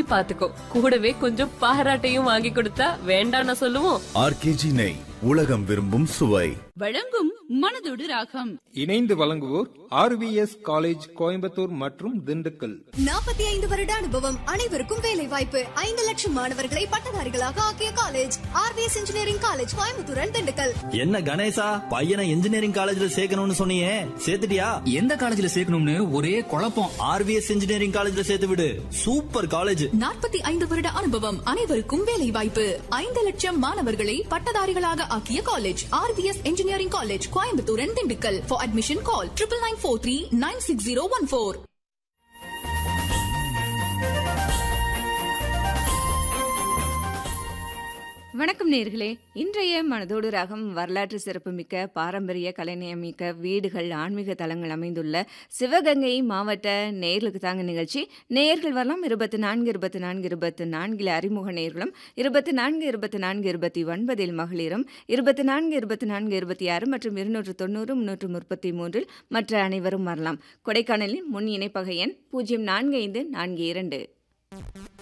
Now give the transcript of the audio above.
பாத்துக்கோ கூடவே கொஞ்சம் பாராட்டையும் வாங்கி கொடுத்தா வேண்டாம்னு சொல்லுவோம் ஆர்கேஜி நெய் உலகம் விரும்பும் சுவை வழங்கும் மனதோடு ராகம் இணைந்து வழங்குவோர் ஆர்விஎஸ் காலேஜ் கோயம்புத்தூர் மற்றும் திண்டுக்கல் நாற்பத்தி ஐந்து வருட அனுபவம் அனைவருக்கும் வேலை வாய்ப்பு ஐந்து லட்சம் மாணவர்களை பட்டதாரிகளாக ஆக்கிய college RVS engineering college Coimbatore and Dindigul என்ன கணேசா பையனை இன்ஜினியரிங் காலேஜ்ல சேர்க்கணும்னு சொன்னியே சேர்த்துட்டியா எந்த காலேஜ்ல சேர்க்கணும்னு ஒரே குழப்பம் ஆர்விஎஸ் இன்ஜினியரிங் காலேஜ்ல சேர்த்து விடு சூப்பர் காலேஜ் நாற்பத்தி ஐந்து வருட அனுபவம் அனைவருக்கும் வேலை வாய்ப்பு ஐந்து லட்சம் மாணவர்களை பட்டதாரிகளாக ஆக்கிய college RVS engineering college Coimbatore and Dindigul for admission call triple nine four three nine six zero one four வணக்கம் நேர்களே இன்றைய மனதோடு ராகம் வரலாற்று சிறப்புமிக்க பாரம்பரிய கலைநயமிக்க வீடுகள் ஆன்மீக தலங்கள் அமைந்துள்ள சிவகங்கை மாவட்ட நேர்களுக்கு தாங்க நிகழ்ச்சி நேயர்கள் வரலாம் இருபத்தி நான்கு இருபத்தி நான்கு இருபத்தி நான்கில் அறிமுக நேர்களும் இருபத்தி நான்கு இருபத்தி நான்கு இருபத்தி ஒன்பதில் மகளிரும் இருபத்தி நான்கு இருபத்தி நான்கு இருபத்தி ஆறு மற்றும் இருநூற்று தொண்ணூறு முன்னூற்று முப்பத்தி மூன்றில் மற்ற அனைவரும் வரலாம் கொடைக்கானலின் முன் இணைப்பக எண் பூஜ்ஜியம் நான்கு ஐந்து நான்கு இரண்டு